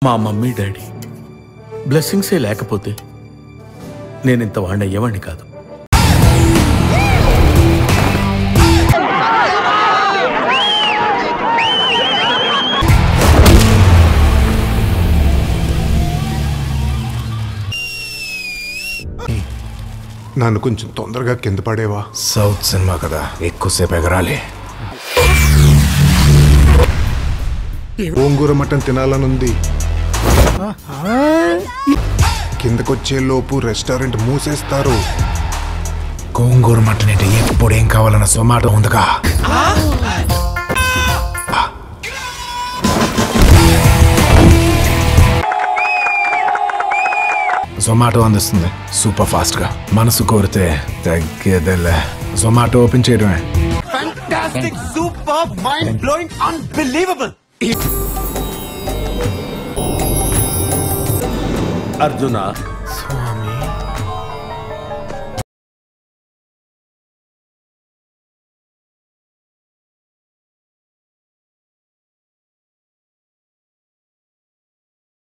మా mummy daddy బ్లెస్సింగ్సే లేకపోతే నేను ఇంత వాడిని అయ్యేవాడిని కాదు నన్ను కొంచెం తొందరగా కింద పడేవా సౌత్ సినిమా కదా ఎక్కువసేపు ఎగరాలి గోంగూర మటన్ తినాలనుంది కిందకొచ్చే లోపు రెస్టారెంట్ మూసేస్తారు గోంగూర మటన్ అంటే ఎప్పుడు ఏం కావాలన్న సొమాటో ఉందిగా జొమాటో అందిస్తుంది సూపర్ ఫాస్ట్ గా మనసు కోరితే తగ్గేదేలే జొమాటో ఓపెన్ చేయడమే Fantastic, super, mind blowing, unbelievable. Arjuna